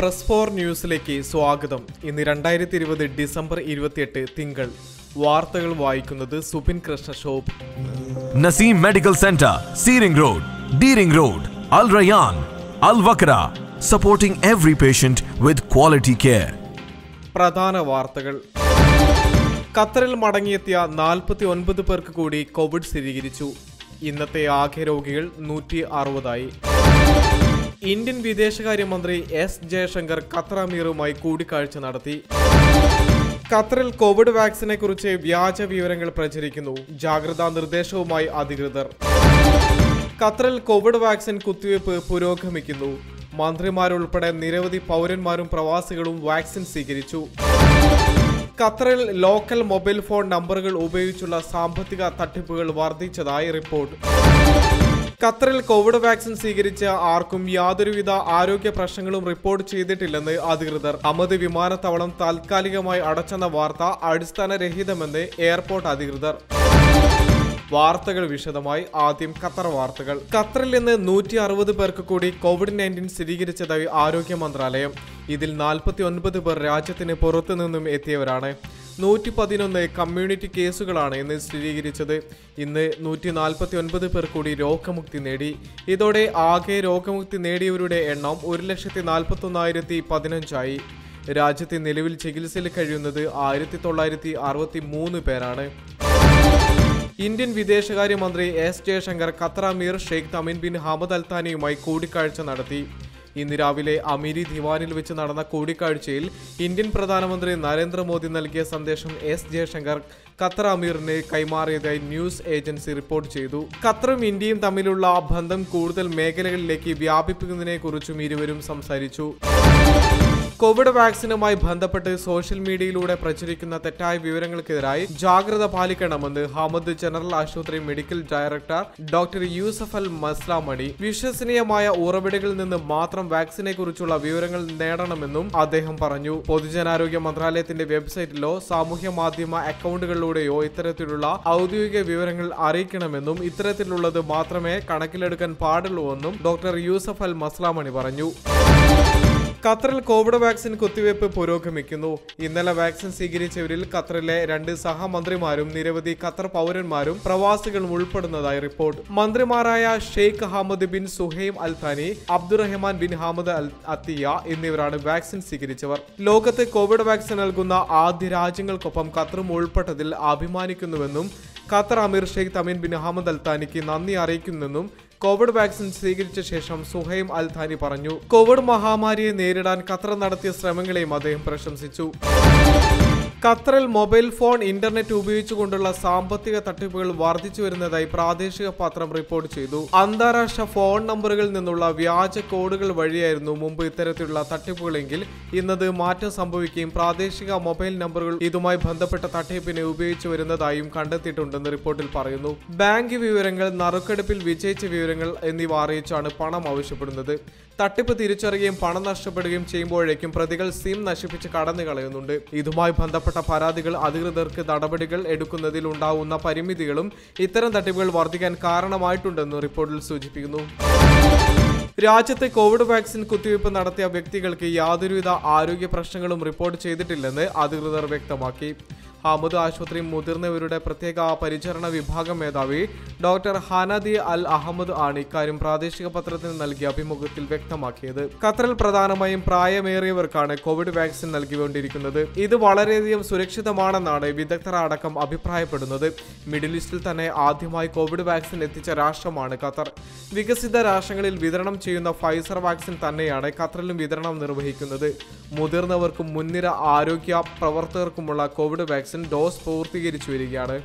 Press four ന്യൂസിലേക്ക് സ്വാഗതം ഇന്ന് രണ്ടായിരത്തി ഇരുപത് ഡിസംബർ ഇരുപത്തിയെട്ട് തിങ്കൾ വാർത്തകൾ വായിക്കുന്നത് Subin Krishna shop Naseem Medical Center, Seering Road, Deering Road, Al Rayyan, Al Wakra, supporting every patient with quality care. പ്രധാന വാർത്തകൾ ഖത്തറിൽ മടങ്ങിയെത്തിയ നാൽപ്പത്തി ഒൻപത് പേർക്ക് കൂടി കോവിഡ് സ്ഥിരീകരിച്ചു ഇന്നത്തെ ആകെ രോഗികൾ നൂറ്റി അറുപതായി ഇന്ത്യൻ വിദേശകാര്യമന്ത്രി എസ് ജയശങ്കർ ഖത്തർ അമീറുമായി കൂടിക്കാഴ്ച നടത്തി ഖത്തറിൽ കോവിഡ് വാക്സിനെ കുറിച്ച് വ്യാജ വിവരങ്ങൾ പ്രചരിക്കുന്നു ജാഗ്രതാ നിർദ്ദേശവുമായി അധികൃതർ ഖത്തറിൽ കോവിഡ് വാക്സിൻ കുത്തിവയ്പ് പുരോഗമിക്കുന്നു മന്ത്രിമാരുൾപ്പെടെ നിരവധി പൗരന്മാരും പ്രവാസികളും വാക്സിൻ സ്വീകരിച്ചു ഖത്തറിൽ ലോക്കൽ മൊബൈൽ ഫോൺ നമ്പറുകൾ ഉപയോഗിച്ചുള്ള സാമ്പത്തിക തട്ടിപ്പുകൾ വർദ്ധിച്ചതായി റിപ്പോർട്ട് ഖത്തറിൽ കോവിഡ് വാക്സിൻ സ്വീകരിച്ച ആർക്കും യാതൊരുവിധ ആരോഗ്യ പ്രശ്നങ്ങളും റിപ്പോർട്ട് ചെയ്തിട്ടില്ലെന്ന് അധികൃതർ അഹമ്മദ് വിമാനത്താവളം താൽക്കാലികമായി അടച്ചെന്ന വാർത്ത അടിസ്ഥാനരഹിതമെന്ന് എയർപോർട്ട് അധികൃതർ വാർത്തകൾ വിശദമായി ആദ്യം ഖത്തർ വാർത്തകൾ ഖത്തറിൽ നിന്ന് നൂറ്റി അറുപത് പേർക്ക് കൂടി കോവിഡ് നയൻറ്റീൻ സ്ഥിരീകരിച്ചതായി ആരോഗ്യ മന്ത്രാലയം ഇതിൽ നാൽപ്പത്തി ഒൻപത് പേർ രാജ്യത്തിന് പുറത്തു നിന്നും എത്തിയവരാണ് നൂറ്റി പതിനൊന്ന് കമ്മ്യൂണിറ്റി കേസുകളാണ് ഇന്ന് സ്ഥിരീകരിച്ചത് ഇന്ന് നൂറ്റി നാൽപ്പത്തി ഒൻപത് പേർ കൂടി രോഗമുക്തി നേടി ഇതോടെ ആകെ രോഗമുക്തി നേടിയവരുടെ എണ്ണം ഒരു ലക്ഷത്തി നാൽപ്പത്തൊന്നായിരത്തി പതിനഞ്ചായി രാജ്യത്തെ നിലവിൽ ചികിത്സയിൽ കഴിയുന്നത് ആയിരത്തി തൊള്ളായിരത്തി അറുപത്തി മൂന്ന് പേരാണ് ഇന്ത്യൻ വിദേശകാര്യമന്ത്രി എസ് ജയശങ്കർ ഖത്തർ അമീർ ഷെയ്ഖ് തമിൻ ബിൻ ഹമദ് അൽത്താനിയുമായി കൂടിക്കാഴ്ച നടത്തി ഇന്ന് രാവിലെ അമീരി ദിവാനിൽ വെച്ച് നടന്ന കൂടിക്കാഴ്ചയിൽ ഇന്ത്യൻ പ്രധാനമന്ത്രി നരേന്ദ്രമോദി നൽകിയ സന്ദേശം എസ് ജയശങ്കർ ഖത്തർ അമീറിന് കൈമാറിയതായി ന്യൂസ് ഏജൻസി റിപ്പോർട്ട് ചെയ്തു ഖത്തറും ഇന്ത്യയും തമ്മിലുള്ള ബന്ധം കൂടുതൽ മേഖലകളിലേക്ക് വ്യാപിപ്പിക്കുന്നതിനെക്കുറിച്ചും ഇരുവരും സംസാരിച്ചു കോവിഡ് വാക്സിനുമായി ബന്ധപ്പെട്ട് സോഷ്യൽ മീഡിയയിലൂടെ പ്രചരിക്കുന്ന തെറ്റായ വിവരങ്ങൾക്കെതിരായി ജാഗ്രത പാലിക്കണമെന്ന് ഹമദ് ജനറൽ ആശുപത്രി medical director doctor Yusuf Al Maslamani വിശ്വസനീയമായ ഉറവിടങ്ങളിൽ നിന്ന് മാത്രം വാക്സിനെ കുറിച്ചുള്ള വിവരങ്ങൾ നേടണമെന്നും അദ്ദേഹം പറഞ്ഞു പൊതുജനാരോഗ്യ മന്ത്രാലയത്തിന്റെ വെബ്സൈറ്റിലോ സാമൂഹ്യ മാധ്യമ അക്കൗണ്ടുകളിലൂടെയോ ഇത്തരത്തിലുള്ള ഔദ്യോഗിക വിവരങ്ങൾ അറിയിക്കണമെന്നും ഇത്തരത്തിലുള്ളത് മാത്രമേ കണക്കിലെടുക്കാൻ പാടുള്ളൂവെന്നും ഡോക്ടർ യൂസഫ് അൽ മസ്ലാമണി പറഞ്ഞു ഖത്തറിൽ കോവിഡ് വാക്സിൻ കുത്തിവയ്പ് പുരോഗമിക്കുന്നു ഇന്നലെ വാക്സിൻ സ്വീകരിച്ചവരിൽ ഖത്തറിലെ രണ്ട് സഹമന്ത്രിമാരും നിരവധി ഖത്തർ പൗരന്മാരും പ്രവാസികളും ഉൾപ്പെടുന്നതായി റിപ്പോർട്ട് മന്ത്രിമാരായ Sheikh Ahmed bin Suhaim Al Thani Abdulrahman bin Hamad Al Attiyah എന്നിവരാണ് വാക്സിൻ സ്വീകരിച്ചവർ ലോകത്ത് കോവിഡ് വാക്സിൻ നൽകുന്ന ആദ്യ രാജ്യങ്ങൾക്കൊപ്പം ഖത്തറും ഉൾപ്പെട്ടതിൽ അഭിമാനിക്കുന്നുവെന്നും ഖത്തർ അമീർ Sheikh Tamim bin Ahmed Al താനിക്ക് നന്ദി അറിയിക്കുന്നെന്നും കോവിഡ് വാക്സിൻ സ്വീകരിച്ച ശേഷം സുഹൈം അൽ ഥാനി പറഞ്ഞു കോവിഡ് മഹാമാരിയെ നേരിടാൻ ഖത്തർ നടത്തിയ ശ്രമങ്ങളെയും അദ്ദേഹം പ്രശംസിച്ചു ഖത്തറിൽ മൊബൈൽ ഫോൺ ഇന്റർനെറ്റ് ഉപയോഗിച്ചുകൊണ്ടുള്ള സാമ്പത്തിക തട്ടിപ്പുകൾ വർദ്ധിച്ചു വരുന്നതായി പ്രാദേശിക പത്രം റിപ്പോർട്ട് ചെയ്തു അന്താരാഷ്ട്ര ഫോൺ നമ്പറുകളിൽ നിന്നുള്ള വ്യാജ കോഡുകൾ വഴിയായിരുന്നു മുമ്പ് ഇത്തരത്തിലുള്ള തട്ടിപ്പുകളെങ്കിൽ ഇന്നത് മാറ്റം സംഭവിക്കുകയും പ്രാദേശിക മൊബൈൽ നമ്പറുകൾ ഇതുമായി ബന്ധപ്പെട്ട തട്ടിപ്പിനെ ഉപയോഗിച്ചു വരുന്നതായും കണ്ടെത്തിയിട്ടുണ്ടെന്ന് റിപ്പോർട്ടിൽ പറയുന്നു ബാങ്ക് വിവരങ്ങൾ നറുക്കെടുപ്പിൽ വിജയിച്ച വിവരങ്ങൾ എന്നിവ അറിയിച്ചാണ് പണം ആവശ്യപ്പെടുന്നത് തട്ടിപ്പ് തിരിച്ചറിയുകയും പണം നഷ്ടപ്പെടുകയും ചെയ്യുമ്പോഴേക്കും പ്രതികൾ സിം നശിപ്പിച്ച് കടന്നു കളയുന്നുണ്ട് ഇതുമായി ബന്ധപ്പെട്ട പരാതികൾ അധികൃതർക്ക് നടപടികൾ എടുക്കുന്നതിൽ ഉണ്ടാവുന്ന പരിമിതികളും ഇത്തരം തട്ടിപ്പുകൾ വർദ്ധിക്കാൻ കാരണമായിട്ടുണ്ടെന്ന് റിപ്പോർട്ടിൽ സൂചിപ്പിക്കുന്നു രാജ്യത്തെ കോവിഡ് വാക്സിൻ കുത്തിവയ്പ് നടത്തിയ വ്യക്തികൾക്ക് യാതൊരുവിധ ആരോഗ്യ പ്രശ്നങ്ങളും റിപ്പോർട്ട് ചെയ്തിട്ടില്ലെന്ന് അധികൃതർ വ്യക്തമാക്കി ഹമദ് ആശുപത്രി മുതിർന്നവരുടെ പ്രത്യേക പരിചരണ വിഭാഗം മേധാവി ഡോക്ടർ ഹാനദി അൽ അഹമ്മദ് ആണ് ഇക്കാര്യം പ്രാദേശിക പത്രത്തിന് നൽകിയ അഭിമുഖത്തിൽ വ്യക്തമാക്കിയത് ഖത്തറിൽ പ്രധാനമായും പ്രായമേറിയവർക്കാണ് കോവിഡ് വാക്സിൻ നൽകിക്കൊണ്ടിരിക്കുന്നത് ഇത് വളരെയധികം സുരക്ഷിതമാണെന്നാണ് വിദഗ്ധർ അടക്കം അഭിപ്രായപ്പെടുന്നത് മിഡിൽ ഈസ്റ്റിൽ തന്നെ ആദ്യമായി കോവിഡ് വാക്സിൻ എത്തിച്ച രാഷ്ട്രമാണ് ഖത്തർ വികസിത രാഷ്ട്രങ്ങളിൽ വിതരണം ചെയ്യുന്ന ഫൈസർ വാക്സിൻ തന്നെയാണ് ഖത്തറിലും വിതരണം നിർവഹിക്കുന്നത് മുതിർന്നവർക്കും മുൻനിര ആരോഗ്യ പ്രവർത്തകർക്കുമുള്ള കോവിഡ് വാക്സിൻ ഡോസ് പൂർത്തീകരിച്ചു വരികയാണ്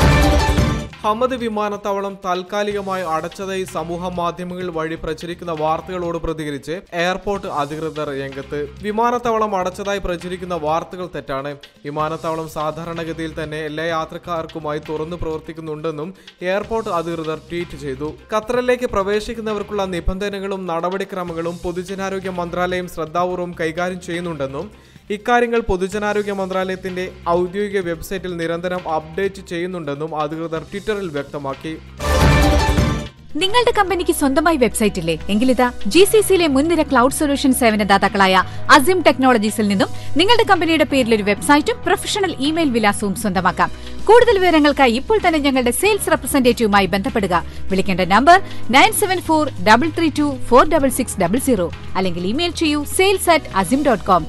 ഹമദ് വിമാനത്താവളം താൽക്കാലികമായി അടച്ചതായി സമൂഹ മാധ്യമങ്ങൾ വഴി പ്രചരിക്കുന്ന വാർത്തകളോട് പ്രതികരിച്ച് എയർപോർട്ട് അധികൃതർ രംഗത്ത് വിമാനത്താവളം അടച്ചതായി പ്രചരിക്കുന്ന വാർത്തകൾ തെറ്റാണ് വിമാനത്താവളം സാധാരണഗതിയിൽ തന്നെ എല്ലാ യാത്രക്കാർക്കുമായി തുറന്നു പ്രവർത്തിക്കുന്നുണ്ടെന്നും എയർപോർട്ട് അധികൃതർ ട്വീറ്റ് ചെയ്തു ഖത്തറിലേക്ക് പ്രവേശിക്കുന്നവർക്കുള്ള നിബന്ധനകളും നടപടിക്രമങ്ങളും പൊതുജനാരോഗ്യ മന്ത്രാലയം ശ്രദ്ധാപൂർവ്വം കൈകാര്യം ചെയ്യുന്നുണ്ടെന്നും ഇക്കാര്യങ്ങൾ പൊതുജനാരോഗ്യ മന്ത്രാലയത്തിന്റെ ഔദ്യോഗിക വെബ്സൈറ്റിൽ നിരന്തരം അപ്ഡേറ്റ് ചെയ്യുന്നുണ്ടെന്നും അധികൃതർ ട്വിറ്ററിൽ വ്യക്തമാക്കി നിങ്ങളുടെ കമ്പനിക്ക് സ്വന്തമായി വെബ്സൈറ്റ് ഇല്ലേ എങ്കിലിതാ ജി സി സിയിലെ മുൻനിര ക്ലൗഡ് സൊല്യൂഷൻ സേവനദാതാക്കളായ അസിം ടെക്നോളജീസിൽ നിന്നും നിങ്ങളുടെ കമ്പനിയുടെ പേരിൽ ഒരു വെബ്സൈറ്റും പ്രൊഫഷണൽ ഇമെയിൽ വിലാസവും സ്വന്തമാക്കാം കൂടുതൽ വിവരങ്ങൾക്കായി ഇപ്പോൾ തന്നെ ഞങ്ങളുടെ സെയിൽസ് റെപ്രസെന്റേറ്റീവുമായി ബന്ധപ്പെടുക വിളിക്കേണ്ട number nine seven four double three two four double six double zero അല്ലെങ്കിൽ ഇമെയിൽ ചെയ്യൂ sales at Azim dot com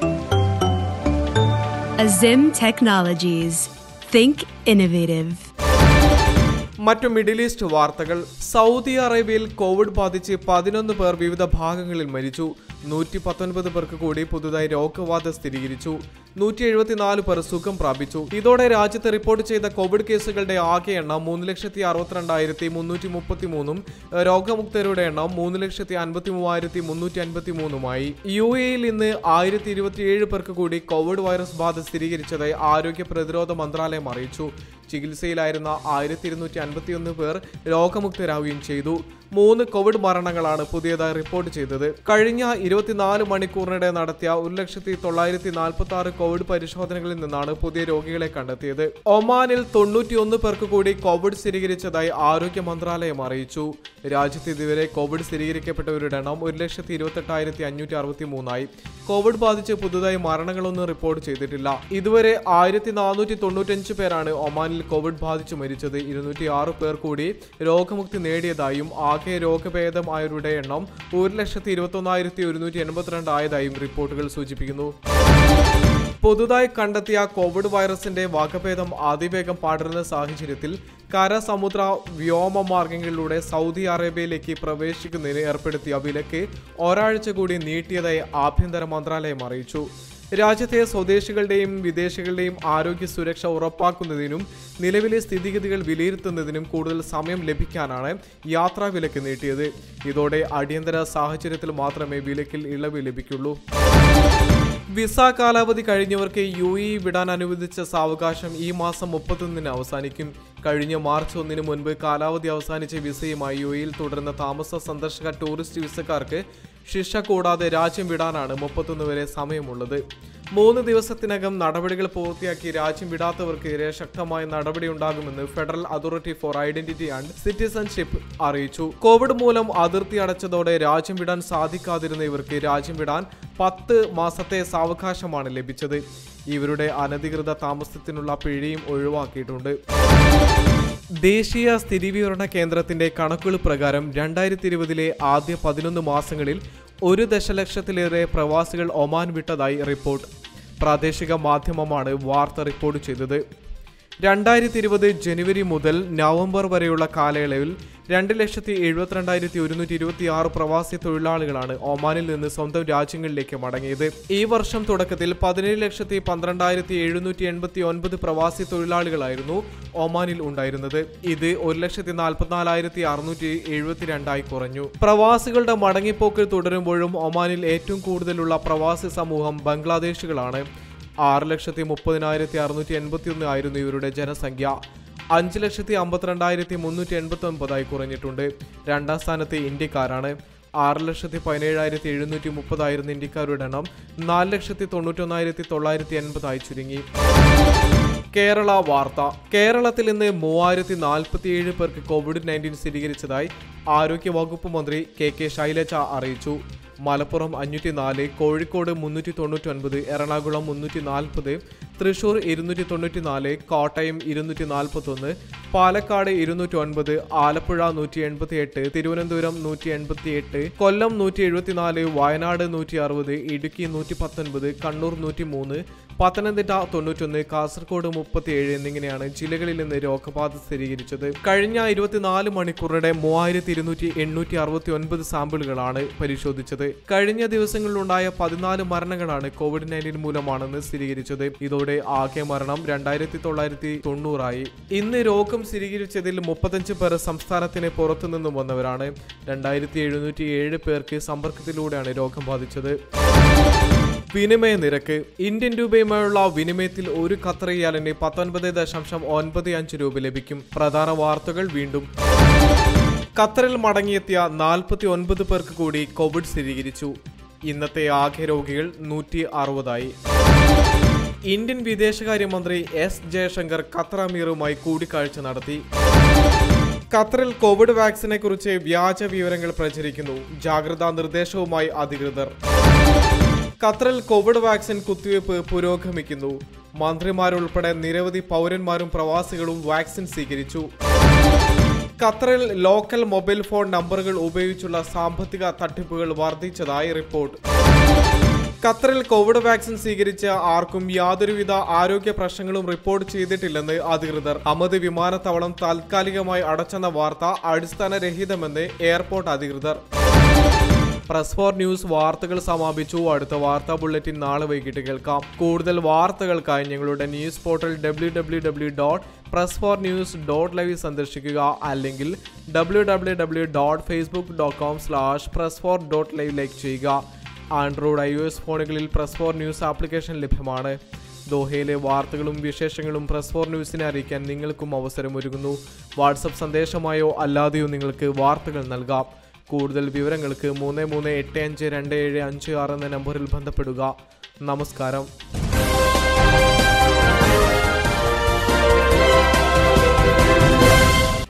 Azim Technologies. Think innovative. മറ്റു മിഡിൽ ഈസ്റ്റ് വാർത്തകൾ സൗദി അറേബ്യയിൽ കോവിഡ് ബാധിച്ച് പതിനൊന്ന് പേർ വിവിധ ഭാഗങ്ങളിൽ മരിച്ചു നൂറ്റി പത്തൊൻപത് പേർക്ക് കൂടി പുതുതായി രോഗബാധ സ്ഥിരീകരിച്ചു നൂറ്റി എഴുപത്തിനാല് പേർ സുഖം പ്രാപിച്ചു ഇതോടെ രാജ്യത്ത് റിപ്പോർട്ട് ചെയ്ത കോവിഡ് കേസുകളുടെ ആകെ എണ്ണം മൂന്ന് ലക്ഷത്തി അറുപത്തിരണ്ടായിരത്തി മുന്നൂറ്റി മുപ്പത്തി മൂന്നും രോഗമുക്തരുടെ എണ്ണം മൂന്ന് ലക്ഷത്തി അൻപത്തി മൂവായിരത്തി മുന്നൂറ്റി അൻപത്തി മൂന്നുമായി യു എയിൽ ഇന്ന് ആയിരത്തി ഇരുപത്തിയേഴ് പേർക്ക് കൂടി കോവിഡ് വൈറസ് ബാധ സ്ഥിരീകരിച്ചതായി ആരോഗ്യ പ്രതിരോധ മന്ത്രാലയം അറിയിച്ചു ചികിത്സയിലായിരുന്ന ആയിരത്തി ഇരുന്നൂറ്റി അൻപത്തിയൊന്ന് പേർ രോഗമുക്തരാവുകയും ചെയ്തു മൂന്ന് കോവിഡ് മരണങ്ങളാണ് പുതിയതായി റിപ്പോർട്ട് ചെയ്തത് കഴിഞ്ഞ ഇരുപത്തിനാല് മണിക്കൂറിനിടെ നടത്തിയ ഒരു ലക്ഷത്തി തൊള്ളായിരത്തി നാൽപ്പത്തി ആറ് കോവിഡ് പരിശോധനകളിൽ നിന്നാണ് പുതിയ രോഗികളെ കണ്ടെത്തിയത് ഒമാനിൽ തൊണ്ണൂറ്റിയൊന്ന് പേർക്ക് കൂടി കോവിഡ് സ്ഥിരീകരിച്ചതായി ആരോഗ്യ മന്ത്രാലയം അറിയിച്ചു രാജ്യത്ത് ഇതുവരെ കോവിഡ് സ്ഥിരീകരിക്കപ്പെട്ടവരുടെ എണ്ണം ഒരു ലക്ഷത്തി ഇരുപത്തെട്ടായിരത്തി അഞ്ഞൂറ്റി അറുപത്തി മൂന്നായി കോവിഡ് ബാധിച്ച് പുതുതായി മരണങ്ങളൊന്നും റിപ്പോർട്ട് ചെയ്തിട്ടില്ല ഇതുവരെ ആയിരത്തി നാനൂറ്റി തൊണ്ണൂറ്റഞ്ച് പേരാണ് ഒമാനിൽ കോവിഡ് ബാധിച്ച് മരിച്ചത് ഇരുന്നൂറ്റി ആറ് പേർ കൂടി രോഗമുക്തി നേടിയതായും ആകെ രോഗഭേദമായവരുടെ എണ്ണം ഒരു ലക്ഷത്തി ഇരുപത്തൊന്നായിരത്തി ഒരുന്നൂറ്റി എൺപത്തിരണ്ട് ആയതായും റിപ്പോർട്ടുകൾ സൂചിപ്പിക്കുന്നു പുതുതായി കണ്ടെത്തിയ കോവിഡ് വൈറസിന്റെ വകഭേദം അതിവേഗം പടരുന്ന സാഹചര്യത്തിൽ കര സമുദ്ര വ്യോമ മാർഗങ്ങളിലൂടെ സൗദി അറേബ്യയിലേക്ക് പ്രവേശിക്കുന്നതിന് ഏർപ്പെടുത്തിയ വിലക്ക് ഒരാഴ്ച കൂടി നീട്ടിയതായി ആഭ്യന്തര മന്ത്രാലയം അറിയിച്ചു രാജ്യത്തെ സ്വദേശികളുടെയും വിദേശികളുടെയും ആരോഗ്യ സുരക്ഷ ഉറപ്പാക്കുന്നതിനും നിലവിലെ സ്ഥിതിഗതികൾ വിലയിരുത്തുന്നതിനും കൂടുതൽ സമയം ലഭിക്കാനാണ് യാത്രാ വിലക്ക് നീട്ടിയത് ഇതോടെ അടിയന്തര സാഹചര്യത്തിൽ മാത്രമേ വിലക്കിൽ ഇളവ് ലഭിക്കുള്ളൂ വിസ കാലാവധി കഴിഞ്ഞവർക്ക് യു ഇ വിടാൻ അനുവദിച്ച സാവകാശം ഈ മാസം മുപ്പത്തൊന്നിന് അവസാനിക്കും കഴിഞ്ഞ മാർച്ച് ഒന്നിന് മുൻപ് കാലാവധി അവസാനിച്ച വിസയുമായി യു എയിൽ തുടരുന്ന താമസ സന്ദർശക ടൂറിസ്റ്റ് വിസക്കാർക്ക് ശിക്ഷ കൂടാതെ രാജ്യം വിടാനാണ് മുപ്പത്തൊന്ന് വരെ സമയമുള്ളത് മൂന്ന് ദിവസത്തിനകം നടപടികൾ പൂർത്തിയാക്കി രാജ്യം വിടാത്തവർക്കെതിരെ ശക്തമായ നടപടിയുണ്ടാകുമെന്ന് Federal Authority for Identity and Citizenship അറിയിച്ചു കോവിഡ് മൂലം അതിർത്തി അടച്ചതോടെ രാജ്യം വിടാൻ സാധിക്കാതിരുന്ന ഇവർക്ക് രാജ്യം വിടാൻ പത്ത് മാസത്തെ സാവകാശമാണ് ലഭിച്ചത് ഇവരുടെ അനധികൃത താമസത്തിനുള്ള പിഴയും ഒഴിവാക്കിയിട്ടുണ്ട് ദേശീയ സ്ഥിതിവിവരണ കേന്ദ്രത്തിന്റെ കണക്കുകൾ പ്രകാരം രണ്ടായിരത്തി ഇരുപതിലെ ആദ്യ പതിനൊന്ന് മാസങ്ങളിൽ ഒരു ദശലക്ഷത്തിലേറെ പ്രവാസികൾ ഒമാൻ വിട്ടതായി റിപ്പോർട്ട് പ്രാദേശിക മാധ്യമമാണ് വാർത്ത റിപ്പോർട്ട് ചെയ്തത് രണ്ടായിരത്തി ഇരുപത് ജനുവരി മുതൽ നവംബർ വരെയുള്ള കാലയളവിൽ രണ്ട് ലക്ഷത്തി എഴുപത്തിരണ്ടായിരത്തി ഒരുന്നൂറ്റി ഇരുപത്തി ആറ് പ്രവാസി തൊഴിലാളികളാണ് ഒമാനിൽ നിന്ന് സ്വന്തം രാജ്യങ്ങളിലേക്ക് മടങ്ങിയത് ഈ വർഷം തുടക്കത്തിൽ പതിനേഴ് ലക്ഷത്തി പന്ത്രണ്ടായിരത്തി എഴുന്നൂറ്റി എൺപത്തി ഒൻപത് പ്രവാസി തൊഴിലാളികളായിരുന്നു ഒമാനിൽ ഉണ്ടായിരുന്നത് ഇത് ഒരു ലക്ഷത്തി നാൽപ്പത്തിനാലായിരത്തി അറുന്നൂറ്റി എഴുപത്തിരണ്ടായി കുറഞ്ഞു പ്രവാസികളുടെ മടങ്ങിപ്പോക്ക് തുടരുമ്പോഴും ഒമാനിൽ ഏറ്റവും കൂടുതലുള്ള പ്രവാസി സമൂഹം ബംഗ്ലാദേശികളാണ് ആറ് ലക്ഷത്തി മുപ്പതിനായിരത്തി അറുന്നൂറ്റി എൺപത്തി ഒന്ന് ആയിരുന്നു ഇവരുടെ ജനസംഖ്യ അഞ്ച് ലക്ഷത്തി അമ്പത്തിരണ്ടായിരത്തി മുന്നൂറ്റി എൺപത്തി ഒൻപതായി കുറഞ്ഞിട്ടുണ്ട് രണ്ടാം സ്ഥാനത്ത് ഇന്ത്യക്കാരാണ് ആറ് ലക്ഷത്തി പതിനേഴായിരത്തി എഴുന്നൂറ്റി മുപ്പതായിരുന്ന ഇന്ത്യക്കാരുടെ എണ്ണം നാല് ലക്ഷത്തി തൊണ്ണൂറ്റൊന്നായിരത്തി തൊള്ളായിരത്തി എൺപതായി ചുരുങ്ങി കേരള വാർത്ത കേരളത്തിൽ ഇന്ന് മൂവായിരത്തി നാൽപ്പത്തിയേഴ് പേർക്ക് കോവിഡ് നയൻറ്റീൻ സ്ഥിരീകരിച്ചതായി ആരോഗ്യ വകുപ്പ് മന്ത്രി കെ കെ ശൈലജ അറിയിച്ചു മലപ്പുറം അഞ്ഞൂറ്റി നാല് കോഴിക്കോട് മുന്നൂറ്റി തൊണ്ണൂറ്റി ഒൻപത് എറണാകുളം മുന്നൂറ്റി നാൽപ്പത് തൃശൂർ ഇരുന്നൂറ്റി തൊണ്ണൂറ്റി നാല് കോട്ടയം ഇരുന്നൂറ്റി നാൽപ്പത്തൊന്ന് പാലക്കാട് ഇരുന്നൂറ്റി ഒൻപത് ആലപ്പുഴ നൂറ്റി എൺപത്തി എട്ട് തിരുവനന്തപുരം നൂറ്റി എൺപത്തി എട്ട് കൊല്ലം നൂറ്റി എഴുപത്തിനാല് വയനാട് നൂറ്റി അറുപത് ഇടുക്കി നൂറ്റി പത്തൊൻപത് കണ്ണൂർ നൂറ്റി മൂന്ന് പത്തനംതിട്ട തൊണ്ണൂറ്റൊന്ന് കാസർഗോഡ് മുപ്പത്തിയേഴ് എന്നിങ്ങനെയാണ് ജില്ലകളിൽ നിന്ന് രോഗബാധ സ്ഥിരീകരിച്ചത് കഴിഞ്ഞ ഇരുപത്തിനാല് മണിക്കൂറിനിടെ മൂവായിരത്തി ഇരുന്നൂറ്റി എണ്ണൂറ്റി അറുപത്തി ഒൻപത് സാമ്പിളുകളാണ് പരിശോധിച്ചത് കഴിഞ്ഞ ദിവസങ്ങളിലുണ്ടായ പതിനാല് മരണങ്ങളാണ് കോവിഡ് നയൻറ്റീൻ മൂലമാണെന്ന് സ്ഥിരീകരിച്ചത് ഇതോടെ ആകെ മരണം രണ്ടായിരത്തി തൊള്ളായിരത്തി തൊണ്ണൂറായി ഇന്ന് രോഗം സ്ഥിരീകരിച്ചതിൽ മുപ്പത്തഞ്ച് പേർ സംസ്ഥാനത്തിന് പുറത്തുനിന്നും വന്നവരാണ് രണ്ടായിരത്തി എഴുന്നൂറ്റി ഏഴ് പേർക്ക് സമ്പർക്കത്തിലൂടെയാണ് രോഗം ബാധിച്ചത് വിനിമയ നിരക്ക് ഇന്ത്യൻ രൂപയുമായുള്ള വിനിമയത്തിൽ ഒരു ഖത്തർ റിയാലിന് പത്തൊൻപത് ദശാംശം ഒൻപത് അഞ്ച് രൂപ ലഭിക്കും പ്രധാന വാർത്തകൾ വീണ്ടും ഖത്തറിൽ മടങ്ങിയെത്തിയ നാൽപ്പത്തി ഒൻപത് പേർക്ക് കൂടി കോവിഡ് സ്ഥിരീകരിച്ചു ഇന്നത്തെ ആകെ രോഗികൾ നൂറ്റി അറുപതായി ഇന്ത്യൻ വിദേശകാര്യമന്ത്രി എസ് ജയശങ്കർ ഖത്തർ അമീറുമായി കൂടിക്കാഴ്ച നടത്തി ഖത്തറിൽ കോവിഡ് വാക്സിനെ കുറിച്ച് വ്യാജ വിവരങ്ങൾ പ്രചരിക്കുന്നു ജാഗ്രതാ നിർദ്ദേശവുമായി അധികൃതർ ഖത്തറിൽ കോവിഡ് വാക്സിൻ കുത്തിവയ്പ് പുരോഗമിക്കുന്നു മന്ത്രിമാരുൾപ്പെടെ നിരവധി പൗരന്മാരും പ്രവാസികളും വാക്സിൻ സ്വീകരിച്ചു ഖത്തറിൽ ലോക്കൽ മൊബൈൽ ഫോൺ നമ്പറുകൾ ഉപയോഗിച്ചുള്ള സാമ്പത്തിക തട്ടിപ്പുകൾ വർദ്ധിച്ചതായി റിപ്പോർട്ട് ഖത്തറിൽ കോവിഡ് വാക്സിൻ സ്വീകരിച്ച ആർക്കും യാതൊരുവിധ ആരോഗ്യ പ്രശ്നങ്ങളും റിപ്പോർട്ട് ചെയ്തിട്ടില്ലെന്ന് അധികൃതർ അഹമ്മദ് വിമാനത്താവളം താൽക്കാലികമായി അടച്ചെന്ന വാർത്ത അടിസ്ഥാനരഹിതമെന്ന് എയർപോർട്ട് അധികൃതർ പ്രസ് ഫോർ ന്യൂസ് വാർത്തകൾ സമാപിച്ചു അടുത്ത വാർത്താ ബുള്ളറ്റിൻ നാളെ വൈകിട്ട് കേൾക്കാം കൂടുതൽ വാർത്തകൾക്കായി ഞങ്ങളുടെ news portal W W W dot Press for News dot live സന്ദർശിക്കുക അല്ലെങ്കിൽ W W W dot Facebook dot com slash Press for dot live like ചെയ്യുക ആൻഡ്രോയിഡ് ഐ ഒ എസ് ഫോണുകളിൽ പ്രസ് ഫോർ ന്യൂസ് ആപ്ലിക്കേഷൻ ലഭ്യമാണ് ദോഹയിലെ വാർത്തകളും വിശേഷങ്ങളും press four ന്യൂസിനെ അറിയിക്കാൻ നിങ്ങൾക്കും അവസരമൊരുങ്ങുന്നു വാട്സപ്പ് സന്ദേശമായോ അല്ലാതെയോ നിങ്ങൾക്ക് വാർത്തകൾ നൽകാം കൂടുതൽ വിവരങ്ങൾക്ക് മൂന്ന് മൂന്ന് എട്ട് അഞ്ച് രണ്ട് ഏഴ് അഞ്ച് ആറ് എന്ന നമ്പറിൽ ബന്ധപ്പെടുക നമസ്കാരം